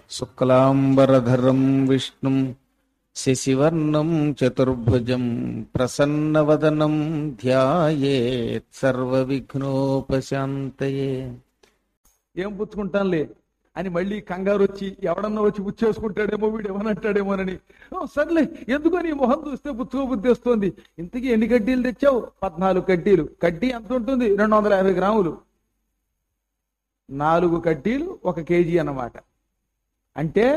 శుక్లాంబరధరం విష్ణుం శశివర్ణం చతుర్భుజం ప్రసన్నవదనం ధ్యాయేత్ సర్వవిఘ్నోపశాంతయే ఏం పుచ్చుకుంటానులే అని మళ్ళీ కంగారు వచ్చి ఎవడన్నా వచ్చి పుచ్చేసుకుంటాడేమో వీడు ఏమనంటాడేమోనని "ఓ, సర్లే ఎందుకో నీ మొహం చూస్తే పుచ్చుకో బుద్ధి వస్తుంది ఇంతకీ ఎన్ని కడ్డీలు తెచ్చావు పద్నాలుగు కడ్డీలు కడ్డీ ఎంత ఉంటుంది రెండు వందల యాభై గ్రాములు నాలుగు కడ్డీలు ఒక కేజీ అన్నమాట అంటే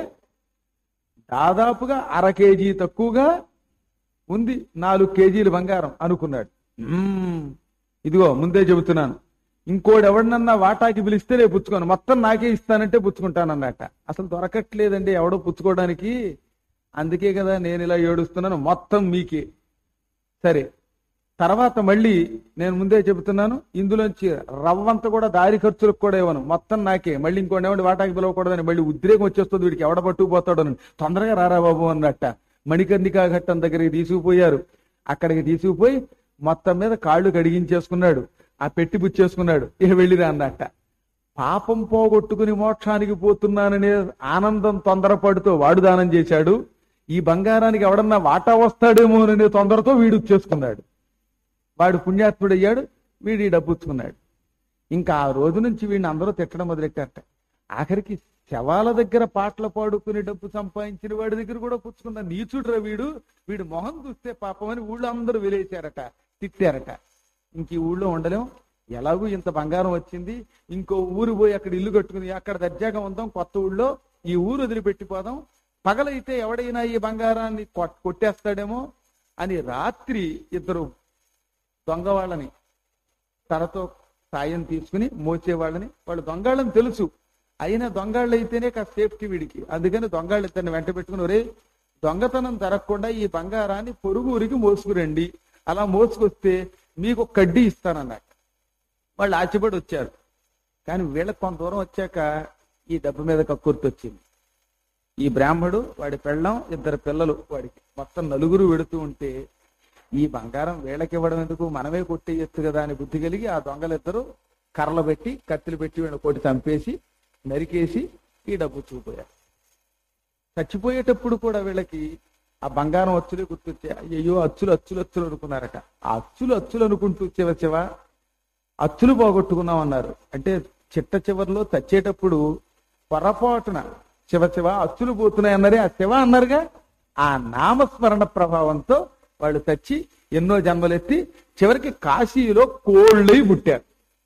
దాదాపుగా అర కేజీ తక్కువగా ఉంది నాలుగు కేజీలు బంగారం అనుకున్నాడు "మ్మ్, ఇదిగో ముందే చెబుతున్నాను ఇంకోడు ఎవడినన్నా వాటాకి పిలిస్తే నేను పుచ్చుకోను మొత్తం నాకే ఇస్తానంటే పుచ్చుకుంటానన్నట అసలు దొరకట్లేదండి ఎవడో పుచ్చుకోవడానికి అందుకే కదా నేను ఇలా ఏడుస్తున్నాను మొత్తం మీకే సరే తర్వాత మళ్ళీ నేను ముందే చెబుతున్నాను ఇందులోంచి రవ్వంత కూడా దారి ఖర్చులకు కూడా ఇవ్వను మొత్తం నాకే మళ్ళీ ఇంకోటి ఎవడి వాటాకి పిలవకూడదని మళ్ళీ ఉద్రేకం వచ్చేస్తుంది వీడికి ఎవడ పట్టుకుపోతాడు అని తొందరగా రారా బాబు అన్నట్ట మణికర్ణికా ఘట్టం దగ్గరికి తీసుకుపోయారు అక్కడికి తీసుకుపోయి మొత్తం మీద కాళ్ళు కడిగించేసుకున్నాడు ఆ పెట్టి పుచ్చేసుకున్నాడు ఇక వెళ్ళిరా అన్నట్ట పాపం పోగొట్టుకుని మోక్షానికి పోతున్నాననే ఆనందం తొందరపడుతూ వాడు దానం చేశాడు ఈ బంగారానికి ఎవడన్నా వాటా వస్తాడేమో అనే తొందరతో వీడు చేసుకున్నాడు వాడు పుణ్యాత్ముడయ్యాడు వీడు ఈ డబ్బు పుచ్చుకున్నాడు ఇంకా ఆ రోజు నుంచి వీడిని అందరూ తిట్టడం మొదలెట్టారట ఆఖరికి శవాల దగ్గర పాటలు పాడుకుని డబ్బు సంపాదించిన వాడి దగ్గర కూడా పుచ్చుకున్న నీచుడురా వీడు వీడు మొహం చూస్తే పాపం అని ఊళ్ళో అందరూ వెలేశారట తిట్టారట ఇంక ఈ ఊళ్ళో ఉండలేం ఎలాగూ ఇంత బంగారం వచ్చింది ఇంకో ఊరు పోయి అక్కడ ఇల్లు కట్టుకుని అక్కడ దర్జాగా ఉందాం కొత్త ఊళ్ళో ఈ ఊరు వదిలిపెట్టిపోదాం పగలైతే ఎవడైనా ఈ బంగారాన్ని కొట్- కొట్టేస్తాడేమో అని రాత్రి ఇద్దరు దొంగ వాళ్ళని తనతో సాయం తీసుకుని మోచేవాళ్ళని వాళ్ళు దొంగాళ్ళని తెలుసు అయినా దొంగాళ్ళు అయితేనే కాస్త సేఫ్టీ వీడికి అందుకని దొంగాళ్ళు ఇద్దరిని వెంట పెట్టుకుని ఒరే దొంగతనం జరగకుండా ఈ బంగారాన్ని పొరుగు ఊరికి మోసుకురండి అలా మోసుకొస్తే మీకు ఒక కడ్డీ ఇస్తానన్నట్టు వాళ్ళు ఆచిపడి వచ్చారు కానీ వీళ్ళకి కొంత దూరం వచ్చాక ఈ డబ్బు మీద కక్కుర్తి వచ్చింది ఈ బ్రాహ్మడు వాడి పెళ్ళం ఇద్దరు పిల్లలు వాడికి మొత్తం నలుగురు వెడుతూ ఉంటే ఈ బంగారం వీళ్ళకి ఇవ్వడం ఎందుకు మనమే కొట్టేయచ్చు కదా అని బుద్ధి కలిగి ఆ దొంగలిద్దరూ కర్రలు పెట్టి కత్తులు పెట్టి వీళ్ళని కొట్టి చంపేసి నరికేసి ఈ డబ్బు చూపోయారు చచ్చిపోయేటప్పుడు కూడా వీళ్ళకి ఆ బంగారం అచ్చులే గుర్తొచ్చాయి అయ్యో అచ్చులు అచ్చులు అచ్చులు అనుకున్నారట ఆ అచ్చులు అచ్చులు అనుకుంటూ చివ చివ అచ్చులు పోగొట్టుకున్నాం అన్నారు అంటే చిట్ట చివరిలో చచ్చేటప్పుడు పొరపాటున శివ శివ అచ్చులు పోతున్నాయి అన్నారే ఆ శివ అన్నారుగా ఆ నామస్మరణ ప్రభావంతో వాళ్ళు చచ్చి ఎన్నో జన్మలెత్తి చివరికి కాశీలో కోళ్ళై పుట్టారు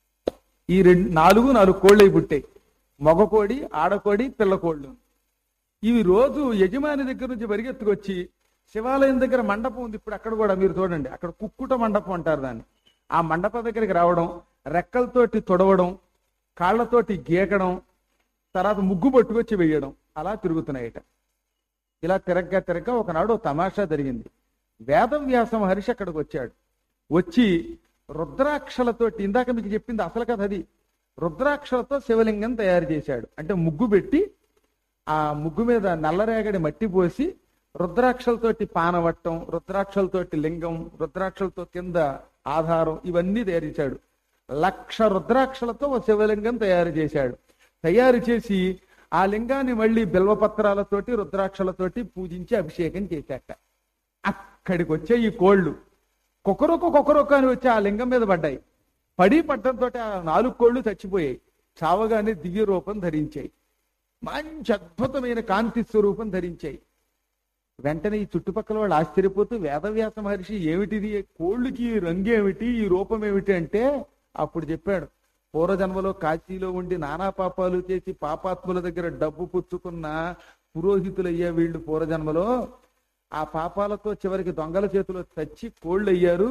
ఈ రెండు నాలుగు నాలుగు కోళ్ళై పుట్టాయి మగ కోడి ఆడకోడి పిల్ల కోళ్ళు ఇవి రోజు యజమాని దగ్గర నుంచి పరిగెత్తుకొచ్చి శివాలయం దగ్గర మండపం ఉంది ఇప్పుడు అక్కడ కూడా మీరు చూడండి అక్కడ కుక్కుట మండపం అంటారు దాన్ని ఆ మండపం దగ్గరికి రావడం రెక్కలతోటి తొడవడం కాళ్ళతోటి గీకడం తర్వాత ముగ్గు పట్టుకొచ్చి వేయడం అలా తిరుగుతున్నాయట ఇలా తిరగ్గా తిరగ్గా ఒకనాడు ఓ తమాషా జరిగింది వేదవ్యాస మహర్షి అక్కడికి వచ్చాడు వచ్చి రుద్రాక్షలతోటి ఇందాక మీకు చెప్పింది అసలు కథ అది రుద్రాక్షలతో శివలింగం తయారు చేశాడు అంటే ముగ్గు పెట్టి ఆ ముగ్గు మీద నల్లరేగడి మట్టి పోసి రుద్రాక్షలతోటి పానవట్టం రుద్రాక్షలతోటి లింగం రుద్రాక్షలతో కింద ఆధారం ఇవన్నీ తయారు చేశాడు లక్ష రుద్రాక్షలతో ఒక శివలింగం తయారు చేశాడు తయారు చేసి ఆ లింగాన్ని మళ్ళీ బిల్వపత్రాలతోటి రుద్రాక్షలతోటి పూజించి అభిషేకం చేశాట అక్కడికి వచ్చే ఈ కోళ్ళు కుక్కరొక్క కుక్కరొక్క అని వచ్చి ఆ లింగం మీద పడ్డాయి పడి పడ్డంతో ఆ నాలుగు కోళ్ళు చచ్చిపోయాయి చావగానే దివ్య రూపం ధరించాయి మంచి అద్భుతమైన కాంతి స్వరూపం ధరించాయి వెంటనే ఈ చుట్టుపక్కల వాళ్ళు ఆశ్చర్యపోతూ వేదవ్యాస మహర్షి ఏమిటిది కోళ్ళకి ఈ రంగు ఏమిటి ఈ రూపం ఏమిటి అంటే అప్పుడు చెప్పాడు పూర్వజన్మలో కాశీలో ఉండి నానా పాపాలు చేసి పాపాత్ముల దగ్గర డబ్బు పుచ్చుకున్న పురోహితులయ్యా వీళ్ళు పూర్వజన్మలో ఆ పాపాలతో చివరికి దొంగల చేతిలో చచ్చి కోళ్ళు అయ్యారు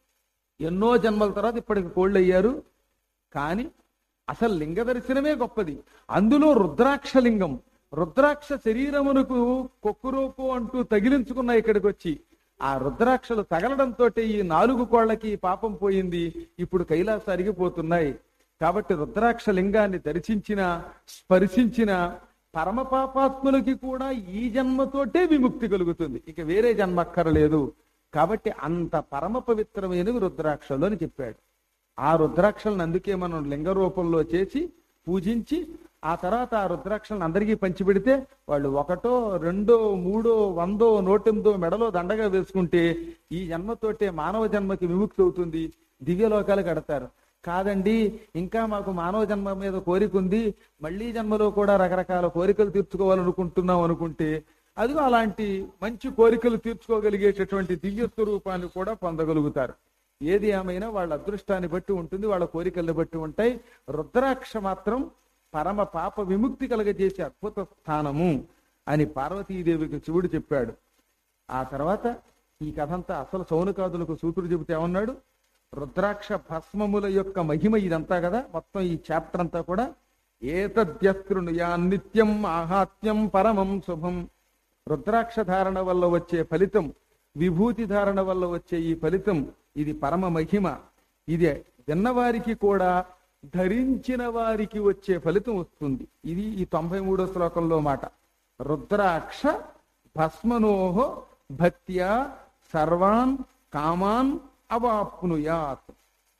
ఎన్నో జన్మల తర్వాత ఇప్పటికి కోళ్ళు అయ్యారు కానీ అసలు లింగ దర్శనమే గొప్పది అందులో రుద్రాక్ష లింగం రుద్రాక్ష శరీరమునకు కొక్కురోకు అంటూ తగిలించుకున్న ఇక్కడికి వచ్చి ఆ రుద్రాక్షలు తగలడంతో ఈ నాలుగు కోళ్లకి పాపం పోయింది ఇప్పుడు కైలాస అరిగిపోతున్నాయి కాబట్టి రుద్రాక్ష లింగాన్ని దర్శించిన స్పర్శించిన పరమ పాపాత్ములకి కూడా ఈ జన్మతోటే విముక్తి కలుగుతుంది ఇక వేరే జన్మ అక్కర్లేదు కాబట్టి అంత పరమ పవిత్రమైనవి రుద్రాక్షలు అని చెప్పాడు ఆ రుద్రాక్షలను అందుకే మనం లింగ రూపంలో చేసి పూజించి ఆ తర్వాత ఆ రుద్రాక్షలను అందరికీ పంచిపెడితే వాళ్ళు ఒకటో రెండో మూడో వందో నూటెనిమిదో మెడలో దండగా వేసుకుంటే ఈ జన్మతోటే మానవ జన్మకి విముక్తి అవుతుంది దివ్యలోకాలు కడతారు కాదండి ఇంకా మాకు మానవ జన్మ మీద కోరిక ఉంది మళ్ళీ జన్మలో కూడా రకరకాల కోరికలు తీర్చుకోవాలనుకుంటున్నాం అనుకుంటే అదిగో అలాంటి మంచి కోరికలు తీర్చుకోగలిగేటటువంటి దివ్య స్వరూపాన్ని కూడా పొందగలుగుతారు ఏది ఏమైనా వాళ్ళ అదృష్టాన్ని బట్టి ఉంటుంది వాళ్ళ కోరికల్ని బట్టి ఉంటాయి రుద్రాక్ష మాత్రం పరమ పాప విముక్తి కలగజేసే అద్భుత స్థానము అని పార్వతీదేవికి శివుడు చెప్పాడు ఆ తర్వాత ఈ కథంతా అసలు సౌనకాదులకు సూతుడు చెబితే ఏమన్నాడు రుద్రాక్ష భస్మముల యొక్క మహిమ ఇదంతా కదా మొత్తం ఈ చాప్టర్ అంతా కూడా ఏతద్యస్కృణుయా నిత్యం ఆహాత్యం పరమం శుభం రుద్రాక్ష ధారణ వల్ల వచ్చే ఫలితం విభూతి ధారణ వల్ల వచ్చే ఈ ఫలితం ఇది పరమ మహిమ ఇది విన్నవారికి కూడా ధరించిన వారికి వచ్చే ఫలితం వస్తుంది ఇది ఈ తొంభై మూడో శ్లోకంలో మాట రుద్రాక్ష భస్మనోహో భక్త్యా సర్వాన్ కామాన్ అవాప్నుయాత్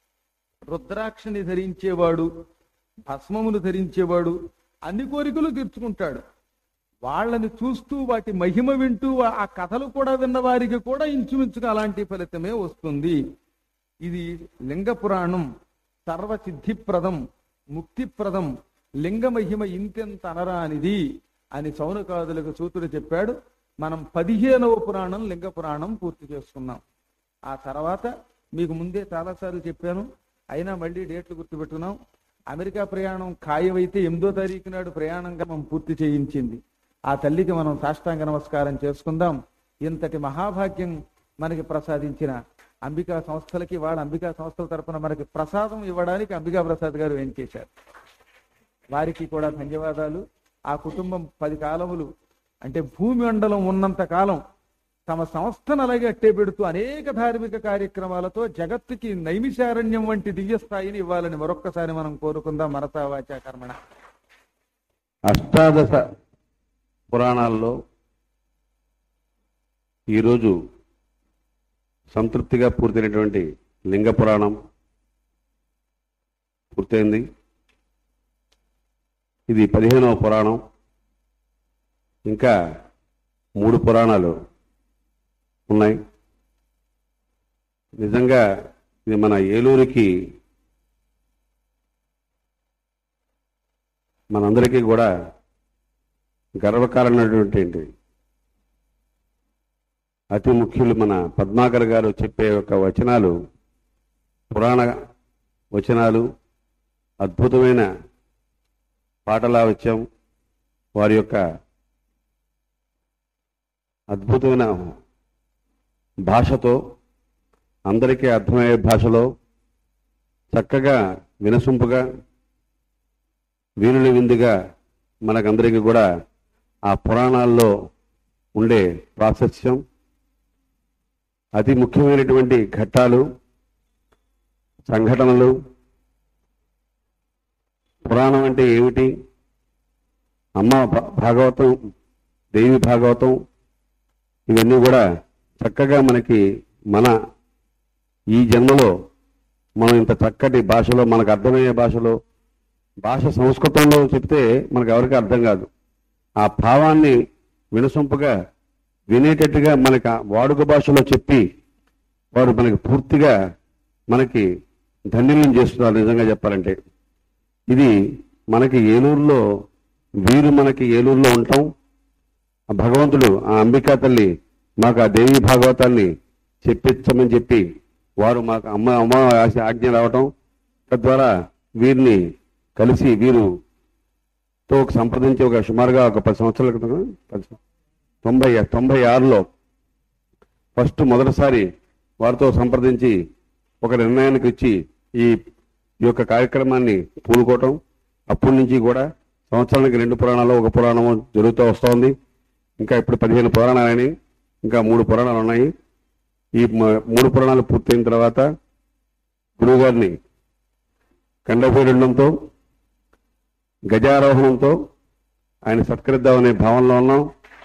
రుద్రాక్షని ధరించేవాడు భస్మమును ధరించేవాడు అన్ని కోరికలు తీర్చుకుంటాడు వాళ్ళని చూస్తూ వాటి మహిమ వింటూ ఆ కథలు కూడా విన్న వారికి కూడా ఇంచుమించుగా అలాంటి ఫలితమే వస్తుంది ఇది లింగ పురాణం సర్వసిద్ధిప్రదం ముక్తిప్రదం లింగ మహిమ ఇంతెంత అనరానిది అని సౌనకాదులకు సూతుడు చెప్పాడు మనం పదిహేనవ పురాణం లింగ పురాణం పూర్తి చేసుకున్నాం ఆ తర్వాత మీకు ముందే చాలాసార్లు చెప్పాను అయినా మళ్ళీ డేట్లు గుర్తుపెట్టుకున్నాం అమెరికా ప్రయాణం ఖాయమైతే ఎనిమిదో తారీఖు నాడు ప్రయాణంగా మనం పూర్తి చేయించింది ఆ తల్లికి మనం సాష్టాంగ నమస్కారం చేసుకుందాం ఇంతటి మహాభాగ్యం మనకి ప్రసాదించిన అంబికా సంస్థలకి వాళ్ళ అంబికా సంస్థల తరపున మనకి ప్రసాదం ఇవ్వడానికి అంబికా ప్రసాద్ గారు ఏం చేశారు వారికి కూడా ధన్యవాదాలు ఆ కుటుంబం పది కాలములు అంటే భూమి మండలం ఉన్నంత కాలం తమ సంస్థను అలాగే అట్టే పెడుతూ అనేక ధార్మిక కార్యక్రమాలతో జగత్తుకి నైమిశారణ్యం వంటి దివ్య స్థాయిని ఇవ్వాలని మరొక్కసారి మనం కోరుకుందాం మనతా వాచా కర్మణ అష్టాదశ పురాణాల్లో ఈరోజు సంతృప్తిగా పూర్తయినటువంటి లింగ పురాణం పూర్తయింది ఇది పదిహేనవ పురాణం ఇంకా మూడు పురాణాలు ఉన్నాయి నిజంగా ఇది మన ఏలూరికి మనందరికీ కూడా గర్వకారణమైనటువంటి అతి ముఖ్యులు మన పద్మాకర్ గారు చెప్పే ఒక వచనాలు పురాణ వచనాలు అద్భుతమైన పాటలా వచ్చాం వారి యొక్క అద్భుతమైన భాషతో అందరికీ అర్థమయ్యే భాషలో చక్కగా వినసొంపుగా వీరుల విందుగా మనకందరికీ కూడా ఆ పురాణాల్లో ఉండే ప్రాశస్యం అతి ముఖ్యమైనటువంటి ఘట్టాలు సంఘటనలు పురాణం అంటే ఏమిటి అమ్మ భా- భాగవతం దేవి భాగవతం ఇవన్నీ కూడా చక్కగా మనకి మన ఈ జన్మలో మనం ఇంత చక్కటి భాషలో మనకు అర్థమయ్యే భాషలో భాష సంస్కృతంలో చెప్తే మనకు ఎవరికి అర్థం కాదు ఆ భావాన్ని వినసొంపుగా వినేటట్టుగా మనకి ఆ వాడుక భాషలో చెప్పి వారు మనకి పూర్తిగా మనకి ధన్యులను చేస్తున్నారు నిజంగా చెప్పాలంటే ఇది మనకి ఏలూరులో వీరు మనకి ఏలూరులో ఉంటాం ఆ భగవంతుడు ఆ అంబికా తల్లి మాకు ఆ దేవి భాగవతాన్ని చెప్పించమని చెప్పి వారు మాకు అమ్మ అమ్మ ఆశ- ఆజ్ఞ రావటం తద్వారా వీరిని కలిసి వీరు తో ఒక సంప్రదించి ఒక సుమారుగా ఒక పది సంవత్సరాల క్రితం పది సం- తొంభై తొంభై ఆరులో ఫస్ట్ మొదటిసారి వారితో సంప్రదించి ఒక నిర్ణయానికి వచ్చి ఈ ఈ యొక్క కార్యక్రమాన్ని పూనుకోవటం అప్పటి నుంచి కూడా సంవత్సరానికి రెండు పురాణాలు ఒక పురాణము జరుగుతూ వస్తోంది ఇంకా ఇప్పుడు పదిహేను పురాణాలని ఇంకా మూడు పురాణాలు ఉన్నాయి ఈ మ- మూడు పురాణాలు పూర్తయిన తర్వాత గురువుగారిని కండపీడంతో గజారోహణంతో ఆయన సత్కరిద్దామనే భావనలో ఉన్నాం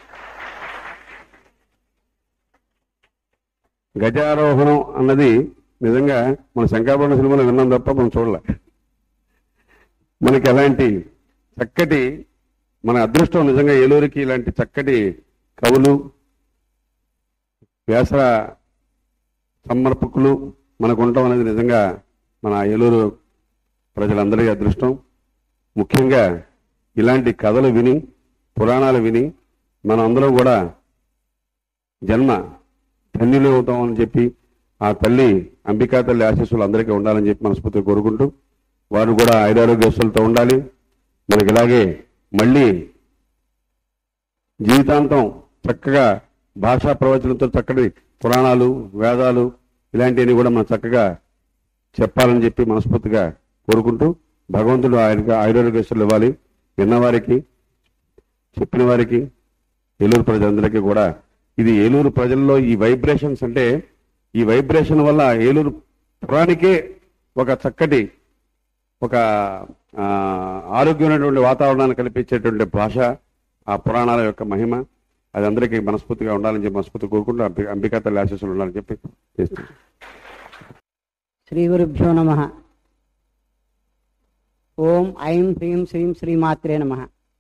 గజారోహణం అన్నది నిజంగా మన శంకాభరణ సినిమాలో విన్నాం తప్ప మనం చూడలే మనకి ఎలాంటి చక్కటి మన అదృష్టం నిజంగా ఏలూరుకి ఇలాంటి చక్కటి కవులు వ్యాస సమర్పకులు మనకు ఉండటం అనేది నిజంగా మన ఏలూరు ప్రజలందరి అదృష్టం ముఖ్యంగా ఇలాంటి కథలు విని పురాణాలు విని మనం అందరం కూడా జన్మ ధన్యులు అవుతామని చెప్పి ఆ తల్లి అంబికా తల్లి ఆశీస్సులు అందరికీ ఉండాలని చెప్పి మనస్ఫూర్తిగా కోరుకుంటూ వారు కూడా ఐదారోగ్యస్తులతో ఉండాలి మనకి ఇలాగే మళ్ళీ జీవితాంతం చక్కగా భాషా ప్రవచనంతో చక్కటి పురాణాలు వేదాలు ఇలాంటివన్నీ కూడా మనం చక్కగా చెప్పాలని చెప్పి మనస్ఫూర్తిగా కోరుకుంటూ భగవంతుడు ఆయనకి ఆయుర్వేదస్తులు ఇవ్వాలి విన్నవారికి చెప్పిన వారికి ఏలూరు ప్రజలందరికీ కూడా ఇది ఏలూరు ప్రజల్లో ఈ వైబ్రేషన్స్ అంటే ఈ వైబ్రేషన్ వల్ల ఏలూరు పురానికే ఒక చక్కటి ఒక ఆ, ఆరోగ్యమైనటువంటి వాతావరణాన్ని కల్పించేటువంటి భాష ఆ పురాణాల యొక్క మహిమ అది అందరికీ మనస్ఫూర్తిగా ఉండాలని చెప్పి మనస్ఫూర్తి కోరుకుంటూ అంబి- అంబికా తల్లి ఆశీస్సులు ఉండాలని చెప్పి చేస్తున్నాను శ్రీ గురుభ్యో నమ ఓం ఐం హ్రీం శ్రీం శ్రీమాత్రే నమ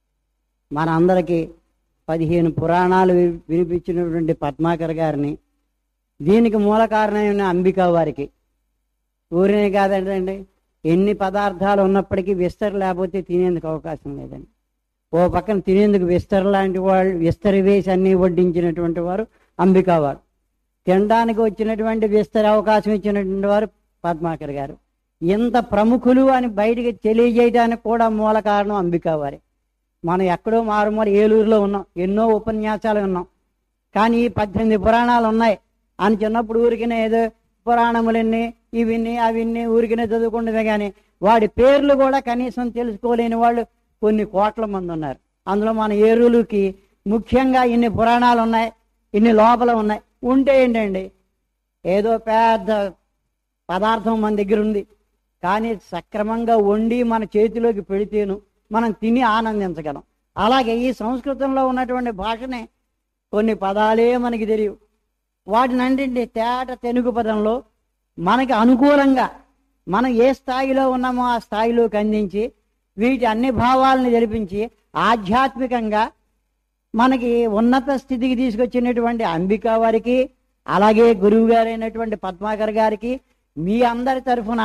మన అందరికీ పదిహేను పురాణాలు వి- వినిపించినటువంటి పద్మాకర్ గారిని దీనికి మూల కారణమైన అంబికా వారికి ఊరినే కాదండి ఎన్ని పదార్థాలు ఉన్నప్పటికీ విస్తర్ లేకపోతే తినేందుకు అవకాశం లేదండి ఓ పక్కన తినేందుకు విస్తర్ లాంటి వాళ్ళు విస్తరి వేసి అన్ని వడ్డించినటువంటి వారు అంబికా వారు తినడానికి వచ్చినటువంటి విస్తర అవకాశం ఇచ్చినటువంటి వారు పద్మాకర్ గారు ఇంత ప్రముఖులు అని బయటికి తెలియజేయడానికి కూడా మూల కారణం అంబికా వారే మనం ఎక్కడో మారుమూల ఏలూరులో ఉన్నాం ఎన్నో ఉపన్యాసాలు ఉన్నాం కానీ ఈ పద్దెనిమిది పురాణాలు ఉన్నాయి అని చిన్నప్పుడు ఊరికినే ఏదో పురాణములన్నీ ఇవిన్ని అవిన్ని ఊరికినే చదువుకుంటుంది కానీ వాడి పేర్లు కూడా కనీసం తెలుసుకోలేని వాళ్ళు కొన్ని కోట్ల మంది ఉన్నారు అందులో మన ఏరులకి ముఖ్యంగా ఇన్ని పురాణాలు ఉన్నాయి ఇన్ని లోపల ఉన్నాయి ఉంటే ఏంటండి ఏదో పెద్ద పదార్థం మన దగ్గర ఉంది కానీ సక్రమంగా వండి మన చేతిలోకి పెడితేను మనం తిని ఆనందించగలం అలాగే ఈ సంస్కృతంలో ఉన్నటువంటి భాషనే కొన్ని పదాలే మనకి తెలియవు వాటిని అంటే తేట తెలుగు పదంలో మనకి అనుకూలంగా మనం ఏ స్థాయిలో ఉన్నామో ఆ స్థాయిలోకి అందించి వీటి అన్ని భావాలను తెలిపించి ఆధ్యాత్మికంగా మనకి ఉన్నత స్థితికి తీసుకొచ్చినటువంటి అంబికా వారికి అలాగే గురువు గారైనటువంటి పద్మాకర్ గారికి మీ అందరి తరఫున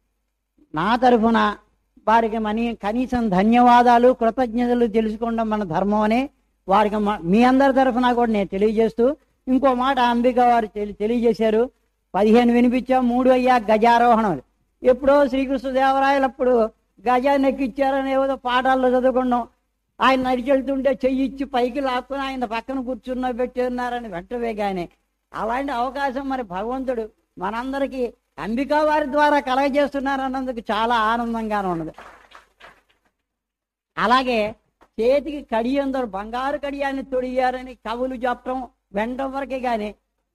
నా తరఫున వారికి మనీ కనీసం ధన్యవాదాలు కృతజ్ఞతలు తెలుసుకోవడం మన ధర్మం అని వారికి మ- మీ అందరి తరఫున కూడా నేను తెలియజేస్తూ ఇంకో మాట అంబిక వారు తెలి- తెలియజేశారు పదిహేను వినిపించాం మూడు అయ్యా గజారోహణం ఎప్పుడో శ్రీకృష్ణదేవరాయలు అప్పుడు గజాన్ని ఎక్కిచ్చారని ఏదో పాఠాల్లో చదువుకున్నాం ఆయన నడిచెళ్తుంటే చెయ్యి ఇచ్చి పైకి లాక్కుని ఆయన పక్కన కూర్చున్న పెట్టి ఉన్నారని వెంటనే కానీ అలాంటి అవకాశం మరి భగవంతుడు మనందరికీ అంబికా వారి ద్వారా కలగజేస్తున్నారన్నందుకు చాలా ఆనందంగానే ఉన్నది అలాగే చేతికి కడియందరు బంగారు కడియాన్ని తొడిగారని కవులు చెప్పడం వెంట వరకే కానీ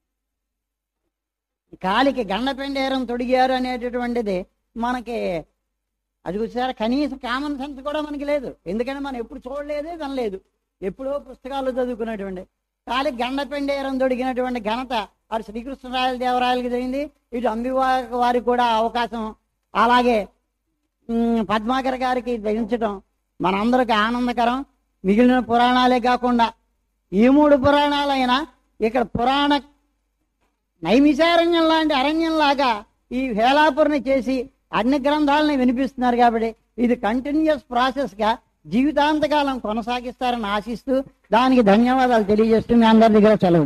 కాలికి గండపెండేరం తొడిగారు అనేటటువంటిది మనకి అది చూసారా కనీసం కామన్ సెన్స్ కూడా మనకి లేదు ఎందుకంటే మనం ఎప్పుడు చూడలేదు వినలేదు ఎప్పుడో పుస్తకాలు చదువుకున్నటువంటి కాలికి గండపెండేరం తొడిగినటువంటి ఘనత అటు శ్రీకృష్ణరాయల దేవరాయలకి జరిగింది ఇటు అంబివా వారికి కూడా అవకాశం అలాగే ఉమ్, పద్మాకర్ గారికి ధరించడం మనందరికి ఆనందకరం మిగిలిన పురాణాలే కాకుండా ఈ మూడు పురాణాలైనా ఇక్కడ పురాణ నైమిషారణ్యం లాంటి అరణ్యంలాగా ఈ హేళాపురని చేసి అన్ని గ్రంథాలని వినిపిస్తున్నారు కాబట్టి ఇది కంటిన్యూస్ ప్రాసెస్ గా జీవితాంతకాలం కొనసాగిస్తారని ఆశిస్తూ దానికి ధన్యవాదాలు తెలియజేస్తూ మీ అందరి దగ్గర సెలవు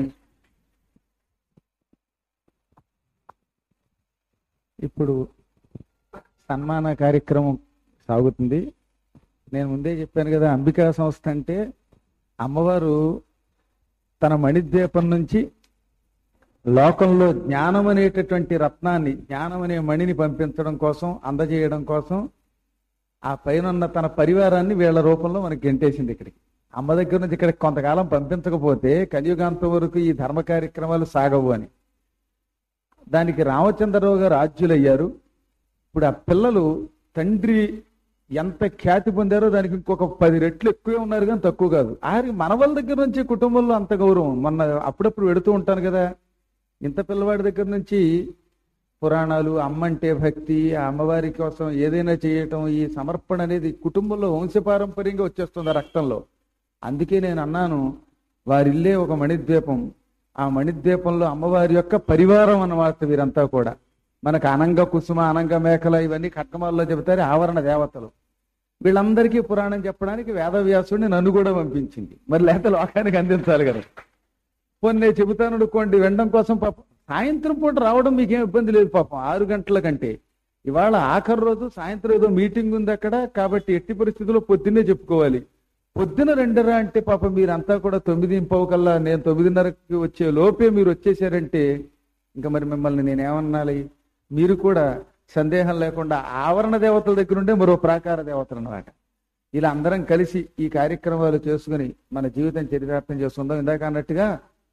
ఇప్పుడు సన్మాన కార్యక్రమం సాగుతుంది నేను ముందే చెప్పాను కదా అంబికా సంస్థ అంటే అమ్మవారు తన మణిద్వీపం నుంచి లోకంలో జ్ఞానం అనేటటువంటి రత్నాన్ని జ్ఞానం అనే మణిని పంపించడం కోసం అందజేయడం కోసం ఆ పైన ఉన్న తన పరివారాన్ని వీళ్ళ రూపంలో మనకి గెంటేసింది ఇక్కడికి అమ్మ దగ్గర నుంచి ఇక్కడ కొంతకాలం పంపించకపోతే కలియుగాంతం వరకు ఈ ధర్మ కార్యక్రమాలు సాగవు అని దానికి రామచంద్రరావు గారు ఆజ్యులయ్యారు ఇప్పుడు ఆ పిల్లలు తండ్రి ఎంత ఖ్యాతి పొందారో దానికి ఇంకొక పది రెట్లు ఎక్కువే ఉన్నారు కానీ తక్కువ కాదు ఆరి మనవల దగ్గర నుంచి కుటుంబంలో అంత గౌరవం మొన్న అప్పుడప్పుడు వెడుతూ ఉంటాను కదా ఇంత పిల్లవాడి దగ్గర నుంచి పురాణాలు అమ్మంటే భక్తి ఆ అమ్మవారి కోసం ఏదైనా చేయటం ఈ సమర్పణ అనేది కుటుంబంలో వంశపారంపర్యంగా వచ్చేస్తుంది ఆ రక్తంలో అందుకే నేను అన్నాను వారిల్లే ఒక మణిద్వీపం ఆ మణిద్వీపంలో అమ్మవారి యొక్క పరివారం అన్నమాట వీరంతా కూడా మనకు అనంగ కుసుమ అనంగ మేకల ఇవన్నీ కట్కమాల్లో చెబుతారు ఆవరణ దేవతలు వీళ్ళందరికీ పురాణం చెప్పడానికి వేదవ్యాసుడిని నన్ను కూడా పంపించింది మరి లేకపోతే లోకానికి అందించాలి కదా పోనీ నేను చెబుతాను అనుకోండి వినడం కోసం పాపం సాయంత్రం పూట రావడం మీకేం ఇబ్బంది లేదు పాపం ఆరు గంటల కంటే ఇవాళ ఆఖరి రోజు సాయంత్రం ఏదో మీటింగ్ ఉంది అక్కడ కాబట్టి ఎట్టి పరిస్థితుల్లో పొద్దున్నే చెప్పుకోవాలి పొద్దున రెండరా అంటే పాపం మీరంతా కూడా తొమ్మిది ఇంపవు కల్లా నేను తొమ్మిదిన్నరకి వచ్చే లోపే మీరు వచ్చేసారంటే ఇంకా మరి మిమ్మల్ని నేనేమన్నాలి మీరు కూడా సందేహం లేకుండా ఆవరణ దేవతల దగ్గర ఉండే మరో ప్రాకార దేవతలు అన్నమాట ఇలా అందరం కలిసి ఈ కార్యక్రమాలు చేసుకుని మన జీవితం చరితార్థం చేసుకుందాం ఇందాక అన్నట్టుగా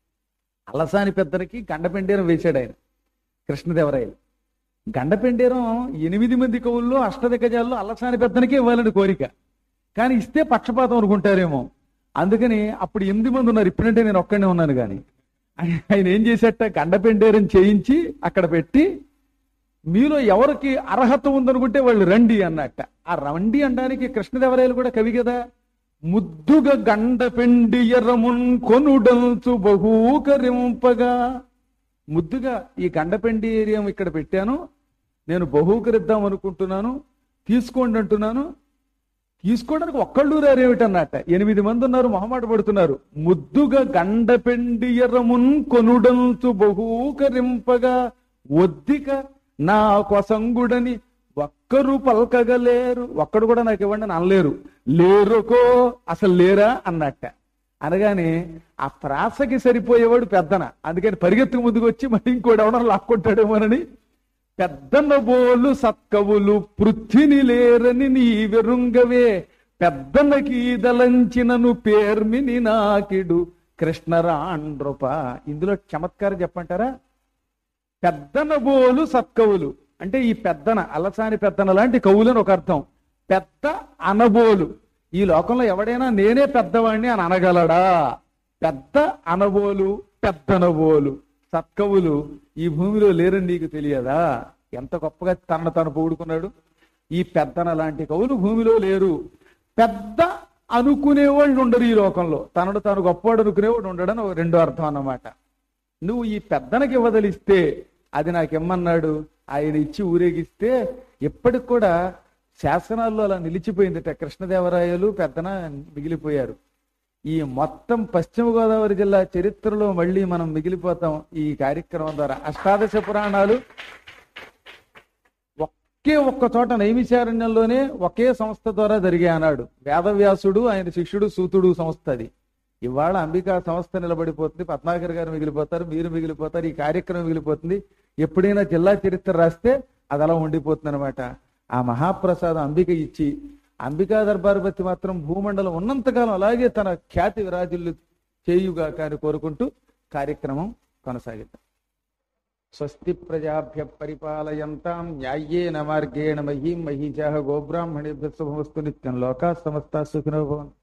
అలసాని పెద్దరికి గండపెండేరం వేశాడు ఆయన కృష్ణదేవరాయలు గండపెండేరం ఎనిమిది మంది కవుల్లో అష్టదిగ్గజాల్లో అలసాని పెద్దనికే ఇవ్వాలని కోరిక కానీ ఇస్తే పక్షపాతం అనుకుంటారేమో అందుకని అప్పుడు ఎనిమిది మంది ఉన్నారు ఇప్పుడంటే నేను ఒక్కడే ఉన్నాను కానీ ఆయన ఏం చేసేట గండపెండేరం చేయించి అక్కడ పెట్టి మీలో ఎవరికి అర్హత ఉందనుకుంటే వాళ్ళు రండి అన్నట్ట ఆ రండి అనడానికి కృష్ణదేవరాయలు కూడా కవి కదా ముద్దుగా గండ పెండి ఎర్రమున్ కొనుడంచు బహూకరింపగా ముద్దుగా ఈ గండపెండి ఏరియం ఇక్కడ పెట్టాను నేను బహూకరిద్దాం అనుకుంటున్నాను తీసుకోండి అంటున్నాను తీసుకోవడానికి ఒక్కళ్ళు రారేమిటన్నట్ట ఎనిమిది మంది ఉన్నారు మొహమాట పడుతున్నారు ముద్దుగా గండపెండి ఎర్రమున్ కొనుడంచు బహూకరింపగా ఒద్దిక నా కొసంగుడని ఒక్కరు పలకగలేరు ఒక్కడు కూడా నాకు ఇవ్వండి అని అనలేరు లేరుకో అసలు లేరా అన్నట్ట అనగానే ఆ ప్రాసకి సరిపోయేవాడు పెద్దన అందుకని పరిగెత్తుకు ముందుకు వచ్చి మరి ఇంకోటి ఎవడన్నా లాక్కుంటాడేమోనని పెద్దన్న బోలు సత్కవులు పృథ్విని లేరని నీ వెరుంగవే పెద్దన్నకి దలంచినను పేర్మిని నాకిడు కృష్ణరాండ్రూప ఇందులో చమత్కారం చెప్పంటారా పెద్దన బోలు సత్కవులు అంటే ఈ పెద్దన అలసాని పెద్దన లాంటి కవులని ఒక అర్థం పెద్ద అనబోలు ఈ లోకంలో ఎవడైనా నేనే పెద్దవాణ్ణి అని అనగలడా పెద్ద అనబోలు పెద్దనబోలు సత్కవులు ఈ భూమిలో లేరని నీకు తెలియదా ఎంత గొప్పగా తనను తను పొగుడుకున్నాడు ఈ పెద్దన లాంటి కవులు భూమిలో లేరు పెద్ద అనుకునేవాళ్ళు ఉండరు ఈ లోకంలో తనను తాను గొప్పవాడు అనుకునేవాడు ఉండడం ఒక రెండో అర్థం అన్నమాట నువ్వు ఈ పెద్దనకి ఇవ్వదలిస్తే అది నాకు ఇమ్మన్నాడు ఆయన ఇచ్చి ఊరేగిస్తే ఇప్పటికి కూడా శాసనాల్లో అలా నిలిచిపోయిందట కృష్ణదేవరాయలు పెద్దన మిగిలిపోయారు ఈ మొత్తం పశ్చిమ గోదావరి జిల్లా చరిత్రలో మళ్ళీ మనం మిగిలిపోతాం ఈ కార్యక్రమం ద్వారా అష్టాదశ పురాణాలు ఒకే ఒక్క చోట నైమిశారణ్యంలోనే ఒకే సంస్థ ద్వారా జరిగే అన్నాడు వేదవ్యాసుడు ఆయన శిష్యుడు సూతుడు సంస్థ అది ఇవాళ అంబికా సంస్థ నిలబడిపోతుంది పద్మాకర్ గారు మిగిలిపోతారు మీరు మిగిలిపోతారు ఈ కార్యక్రమం మిగిలిపోతుంది ఎప్పుడైనా జిల్లా చరిత్ర రాస్తే అది అలా ఉండిపోతుంది అనమాట ఆ మహాప్రసాదం అంబిక ఇచ్చి అంబికా దర్బారుపతి మాత్రం భూమండలం ఉన్నంతకాలం అలాగే తన ఖ్యాతి విరాజులు చేయుగా కానీ కోరుకుంటూ కార్యక్రమం కొనసాగిద్దాం స్వస్తి ప్రజాభ్య పరిపాలయంతాం న్యాయేన మార్గేణ మహీం మహీజా గోబ్రాహ్మణేభ్య శుభమస్తు నిత్యం లోకా సమస్త సుఖినో భవంతు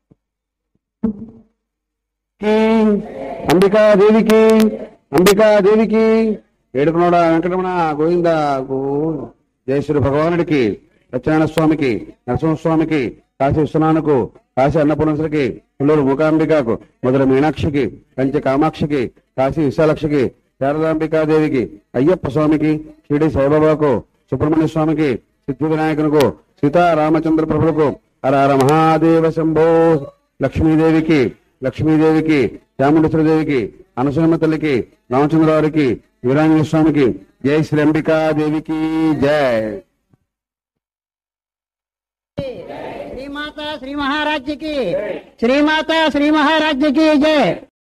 అంబికాదేవికి అంబికాదేవికి ఏడుకునోడ వెంకటరమణ గోవింద గోవింద జయశ్రీ భగవానుడికి సత్యనారాయణ స్వామికి నరసింహస్వామికి కాశీ విశ్వనాథకు కాశీ అన్నపూర్ణేశ్వరికి పుల్లూరు మూకాంబికకు మొదలు మీనాక్షికి కంచి కామాక్షికి కాశీ విశాలక్షికి శారదాంబికాదేవికి అయ్యప్ప స్వామికి షిరిడి సాయిబాబాకు సుబ్రహ్మణ్య స్వామికి సిద్ధి వినాయకునికి సీతారామచంద్ర ప్రభులకు హర హర మహాదేవ శంభో లక్ష్మీదేవికి లక్ష్మీదేవికి చాముండేశ్వరదేవికి అనసూయమ్మ తల్లికి రామచంద్రవారికి వీరాంజనేయ స్వామికి జై శ్రీ అంబికాదేవికి జై శ్రీమాత శ్రీ మహారాజ్యకి శ్రీమాత శ్రీ మహారాజ్యకి జయ